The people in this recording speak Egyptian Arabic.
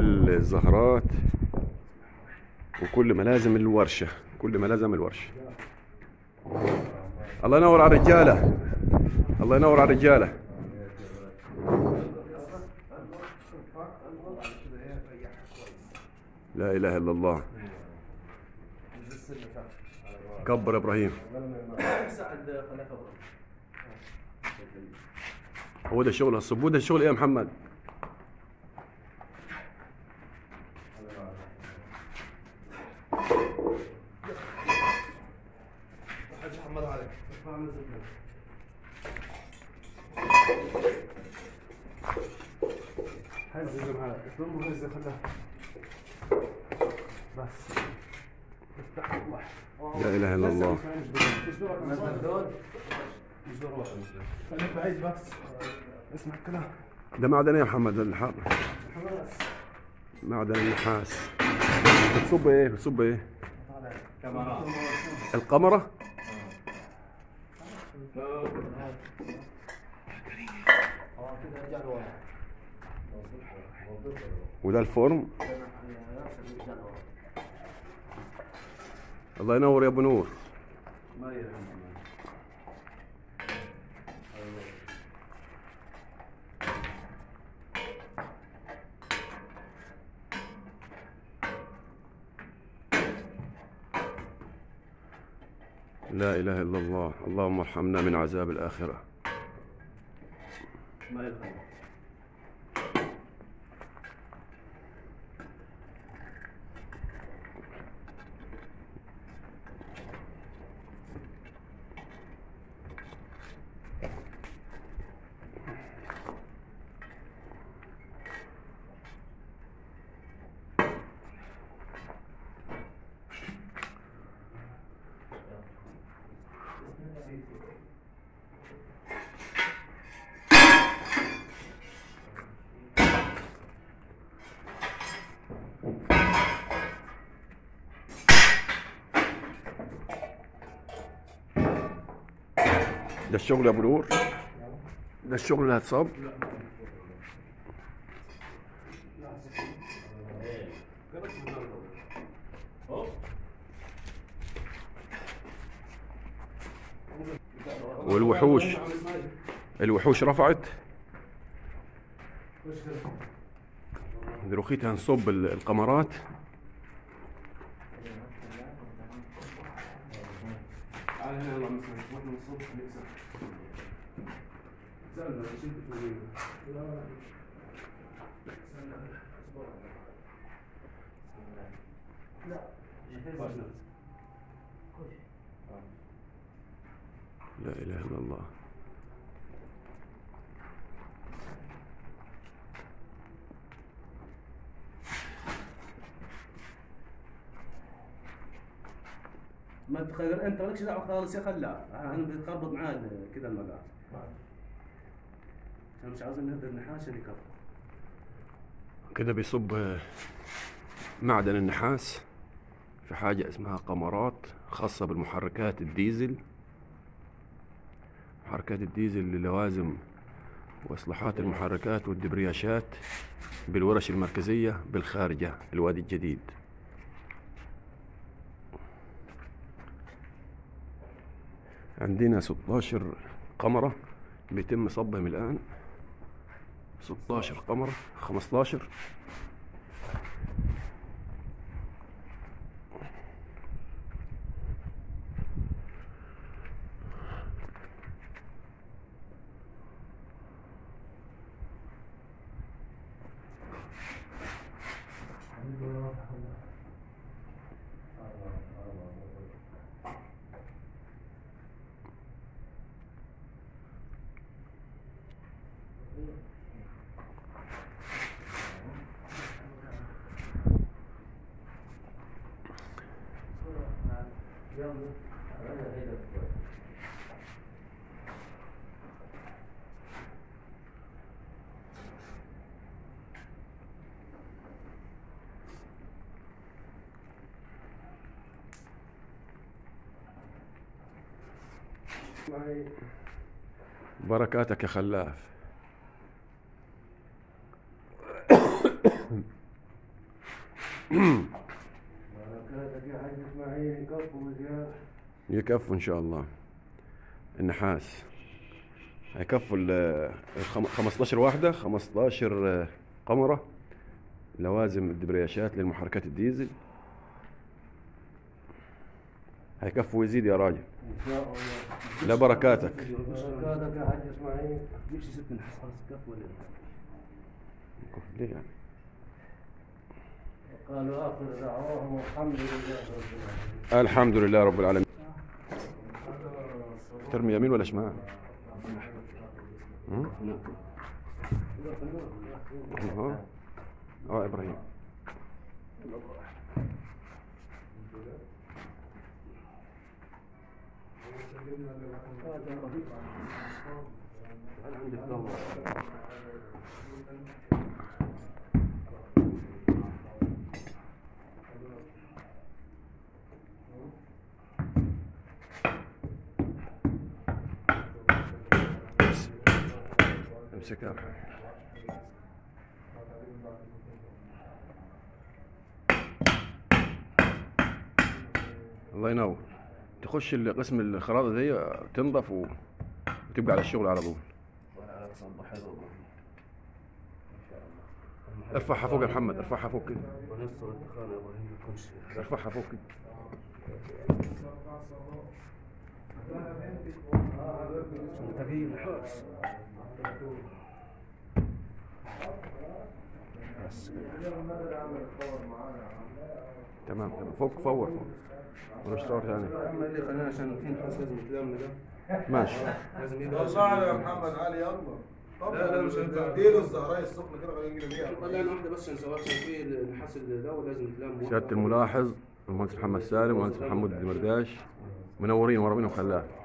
الزهرات وكل ملازم الورشة كل ملازم الورشة الله ينور على الرجالة الله ينور على الرجالة لا إله إلا الله كبر إبراهيم هو ده الشغل الصبو ده الشغل ايه يا محمد حاج محمد علي اسمع من زبده هز اللي معاك اضمه هز خلاه بس افتح الله لا إله إلا الله مش دورك مش دورك خليك بعيد بس اسمع الكلام ده معدن ايه يا محمد الحر خلاص معدن النحاس بتصب ايه بتصب ايه كاميرات القمرة اه كده رجع لورا وده الفورم الله ينور يا ابو نور ما يهم لا إله إلا الله اللهم ارحمنا من عذاب الآخرة ما يهم ده الشغل يا ابو نور ده الشغل اللي هتصب والوحوش الوحوش رفعت دلوقتي هنصب ال- القمرات تعال هنا يلا نسمع واحنا نصب نكسر سألنا ايش انت تقولين لا اله الا الله ما تخيل انت مالكش دعوه خالص يا خلاع انا بتخربط معاه كذا المقام عشان مش عاوزين نهدر النحاس اللي كفر كده بيصب معدن النحاس في حاجة اسمها قمرات خاصة بالمحركات الديزل محركات الديزل للوازم وإصلاحات المحركات والدبرياشات بالورش المركزية بالخارجة الوادي الجديد عندنا 16 قمرة بيتم صبهم الآن 16 قمرة 15 بركاتك يا خلاف بركاتك يا حاج اسماعيل يكفوا وزياده يكفوا ان شاء الله النحاس هيكفوا ال الخم- 15 واحدة 15 قمرة لوازم الدبرياشات للمحركات الديزل هيكفوا ويزيد يا راجل ان شاء الله لا بركاتك بركاتك يا حاج اسماعيل جيب شي ست نحس خلاص كف ولا ليه يعني قالوا اخر دعواهم والحمد لله رب العالمين الحمد لله رب العالمين ترمي يمين ولا شمال؟ هم؟ اه اه ابراهيم انا عندي الدور امسكها الله ينور تخش ال- قسم الخراطة دي تنضف و- وتبقى على الشغل على طول ولا على تصبح حلو والله. ارفعها فوق يا محمد ارفعها فوق كده ونصر الدخان يا ابراهيم ما يكونش ارفعها فوق كده تغيير نحاس بس تمام تمام فوق فور فوق ونشتغل ثاني اعمل لي قناه عشان في نحاس لازم يتلم ده ماشي لازم يبقى طلع له يا محمد علي يلا لا، لا، مش هينفع. اديله الزهراء السخنه كده خلينا نجيب بيها طلع لنا واحده بس عشان سواء عشان في النحاس الاول لازم يتلم سيادة الملاحظ المهندس محمد سالم والمهندس محمود الدمرداش منورين ورا منهم خلاه